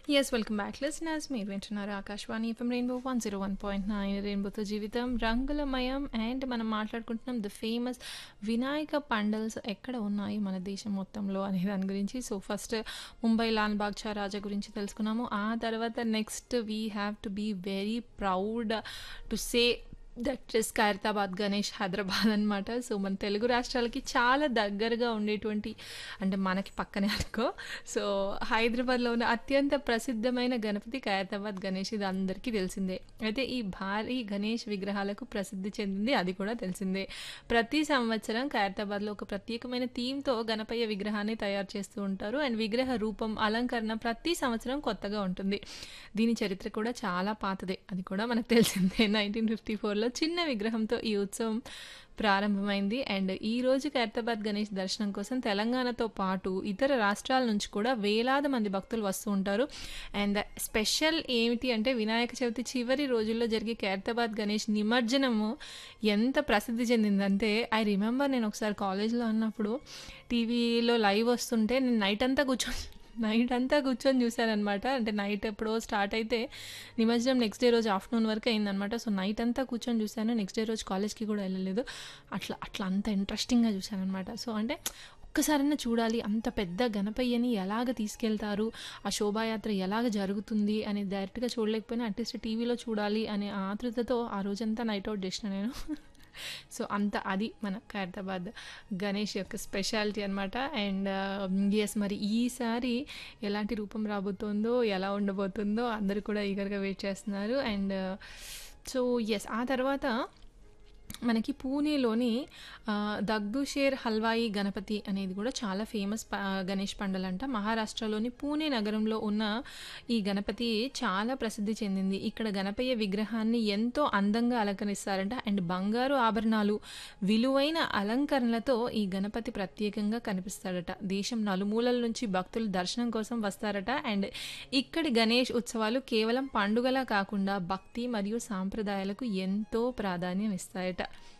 yes welcome back listeners మీరు వింటున్నారు Akashvani FM rainbow one zero one point nine రెయిన్బోతో జీవితం రంగులమయం అండ్ మనం మాట్లాడుకుంటున్నాం ద ఫేమస్ వినాయక పండల్స్ ఎక్కడ ఉన్నాయి మన దేశం మొత్తంలో అనే దాని గురించి so first Mumbai Lalbaugcha Raja గురించి తెలుసుకున్నాము ఆ తర్వాత next we have to be very proud to say that is Khairatabad Ganesh Hyderabad అనమాట సో మన తెలుగు రాష్ట్రాలకి చాలా దగ్గరగా ఉండేటువంటి అంటే మనకి పక్కనే అనుకో సో హైదరాబాద్లో ఉన్న అత్యంత ప్రసిద్ధమైన గణపతి ఖైరతాబాద్ గణేష్ ఇది అందరికీ తెలిసిందే అయితే ఈ భారీ గణేష్ విగ్రహాలకు ప్రసిద్ధి చెందింది అది కూడా తెలిసిందే ప్రతి సంవత్సరం ఖైరతాబాద్లో ఒక ప్రత్యేకమైన థీమ్తో గణపయ్య విగ్రహాన్ని తయారు చేస్తూ ఉంటారు అండ్ విగ్రహ రూపం అలంకరణ ప్రతి సంవత్సరం కొత్తగా ఉంటుంది దీని చరిత్ర కూడా చాలా పాతదే అది కూడా మనకు తెలిసిందే నైన్టీన్ ఫిఫ్టీ ఫోర్లో చిన్న విగ్రహంతో ఈ ఉత్సవం ప్రారంభమైంది అండ్ ఈ రోజు ఖైరతాబాద్ గణేష్ దర్శనం కోసం తెలంగాణతో పాటు ఇతర రాష్ట్రాల నుంచి కూడా వేలాది మంది భక్తులు వస్తూ ఉంటారు అండ్ స్పెషల్ ఏమిటి అంటే వినాయక చవితి చివరి రోజుల్లో జరిగే ఖైరతాబాద్ గణేష్ నిమజ్జనము ఎంత ప్రసిద్ధి చెందిందంటే ఐ రిమెంబర్ నేను ఒకసారి కాలేజ్లో ఉన్నప్పుడు టీవీలో లైవ్ వస్తుంటే నేను నైట్ అంతా కూర్చొని నైట్ అంతా కూర్చొని చూశానమాట అంటే నైట్ ఎప్పుడో స్టార్ట్ అయితే నిమజ్జనం నెక్స్ట్ డే రోజు ఆఫ్టర్నూన్ వరకు అయిందనమాట సో నైట్ అంతా కూర్చొని చూశాను నెక్స్ట్ డే రోజు కాలేజ్కి కూడా వెళ్ళలేదు అట్లా అట్లా అంత ఇంట్రెస్టింగ్గా చూశానమాట సో అంటే ఒక్కసారైనా చూడాలి అంత పెద్ద గణపయ్యని ఎలాగ తీసుకెళ్తారు ఆ శోభాయాత్ర ఎలాగ జరుగుతుంది అని డైరెక్ట్గా చూడలేకపోయినా అట్లీస్ట్ టీవీలో చూడాలి అనే ఆతృతతో ఆ రోజంతా నైట్ అవుట్ చేసిన నేను సో అంత అది మన ఖైరతాబాద్ గణేష్ యొక్క స్పెషాలిటీ అనమాట అండ్ ఎస్ మరి ఈసారి ఎలాంటి రూపం రాబోతుందో ఎలా ఉండబోతుందో అందరూ కూడా ఈగర్గా వెయిట్ చేస్తున్నారు అండ్ సో ఎస్ ఆ తర్వాత మనకి పూణేలోని దగ్దుషేర్ హల్వాయి గణపతి అనేది కూడా చాలా ఫేమస్ గణేష్ పండలంట మహారాష్ట్రలోని పూణే నగరంలో ఉన్న ఈ గణపతి చాలా ప్రసిద్ధి చెందింది ఇక్కడ గణపయ్య విగ్రహాన్ని ఎంతో అందంగా అలంకరిస్తారంట అండ్ బంగారు ఆభరణాలు విలువైన అలంకరణలతో ఈ గణపతి ప్రత్యేకంగా కనిపిస్తాడట దేశం నలుమూలల నుంచి భక్తులు దర్శనం కోసం వస్తారట అండ్ ఇక్కడి గణేష్ ఉత్సవాలు కేవలం పండుగలా కాకుండా భక్తి మరియు సాంప్రదాయాలకు ఎంతో ప్రాధాన్యం ఇస్తాయట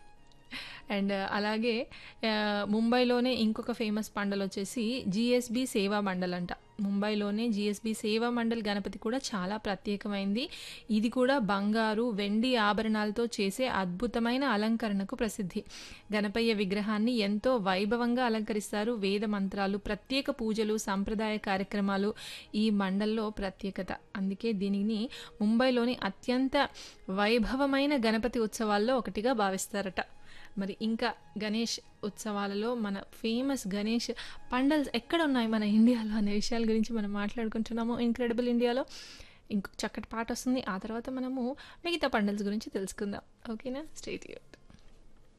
అండ్ అలాగే ముంబైలోనే ఇంకొక ఫేమస్ పండల్ వచ్చేసి జిఎస్బి సేవా మండల్ అంట ముంబైలోనే జిఎస్బి సేవా మండల్ గణపతి కూడా చాలా ప్రత్యేకమైంది ఇది కూడా బంగారు వెండి ఆభరణాలతో చేసే అద్భుతమైన అలంకరణకు ప్రసిద్ధి గణపయ్య విగ్రహాన్ని ఎంతో వైభవంగా అలంకరిస్తారు వేద మంత్రాలు ప్రత్యేక పూజలు సంప్రదాయ కార్యక్రమాలు ఈ మండల్లో ప్రత్యేకత అందుకే దీనిని ముంబైలోని అత్యంత వైభవమైన గణపతి ఉత్సవాల్లో ఒకటిగా భావిస్తారట మరి ఇంకా గణేష్ ఉత్సవాలలో మన ఫేమస్ గణేష్ పండల్స్ ఎక్కడ ఉన్నాయి మన ఇండియాలో అనే విషయాల గురించి మనం మాట్లాడుకుంటున్నాము ఇన్క్రెడిబుల్ ఇండియాలో ఇంకొక చక్కటి పాట వస్తుంది ఆ తర్వాత మనము మిగతా పండల్స్ గురించి తెలుసుకుందాం ఓకేనా స్టేట్